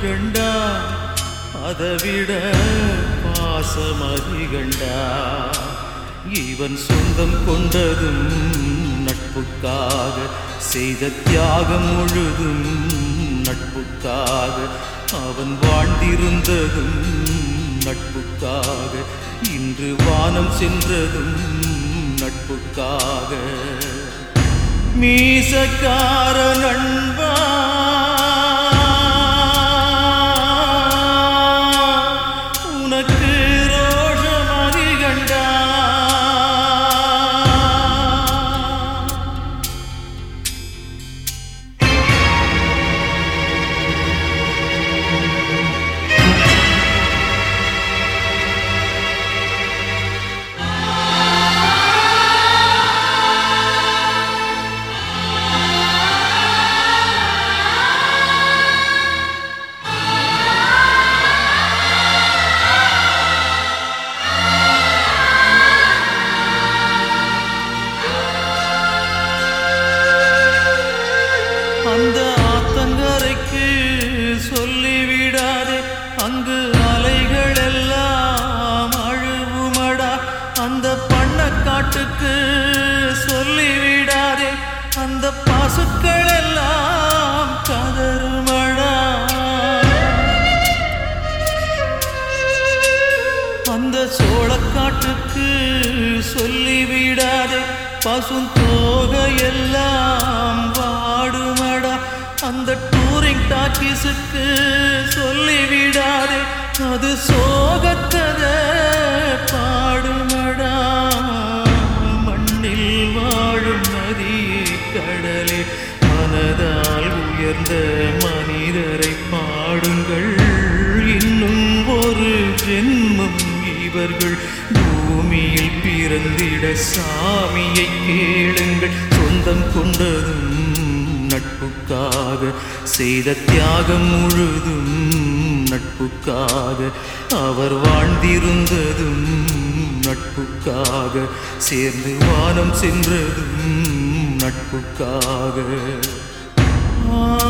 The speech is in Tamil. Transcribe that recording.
கண்டா அதைவிட பாசம் அதிகண்டா இவன் சொந்தம் கொண்டதும் நட்புக்காக செய்த தியாகம் முழுதும் நட்புக்காக அவன் வாழ்ந்திருந்ததும் நட்புக்காக இன்று வானம் சென்றதும் நட்புக்காக மீசக்கார நண்பா உனக்கு ரோஷம் அதிகண்டா அந்த ஆத்தங்கரைக்கு சொல்லிவிடாதே அங்கு அலைகள் எல்லாம் அழுவுமடா அந்த பண்ணக்காட்டுக்கு சொல்லிவிடாதே அந்த பசுக்கள் எல்லாம் கதறுமடா அந்த சோளக்காட்டுக்கு சொல்லிவிடாதே பசும் தோகையெல்லாம் வாடுமடா அந்த டூரிங் டாக்கிஸுக்கு சொல்லிவிடாதே அது சோகக்கதை பாடுமடா மண்ணில் வாழும் நதியே கடலே மனதால் உயர்ந்த மனிதரை பாடுங்கள் இன்னும் ஒரு ஜென்மம் இவர்கள் பூமியில் பிறந்திட சாமியை கேளுங்கள் சொந்தம் கொண்டதும் நட்புக்காக செய்த தியாகம் முழுதும் நட்புக்காக அவர் வாழ்ந்திருந்ததும் நட்புக்காக சேர்ந்து வானம் சென்றதும் நட்புக்காக ஆ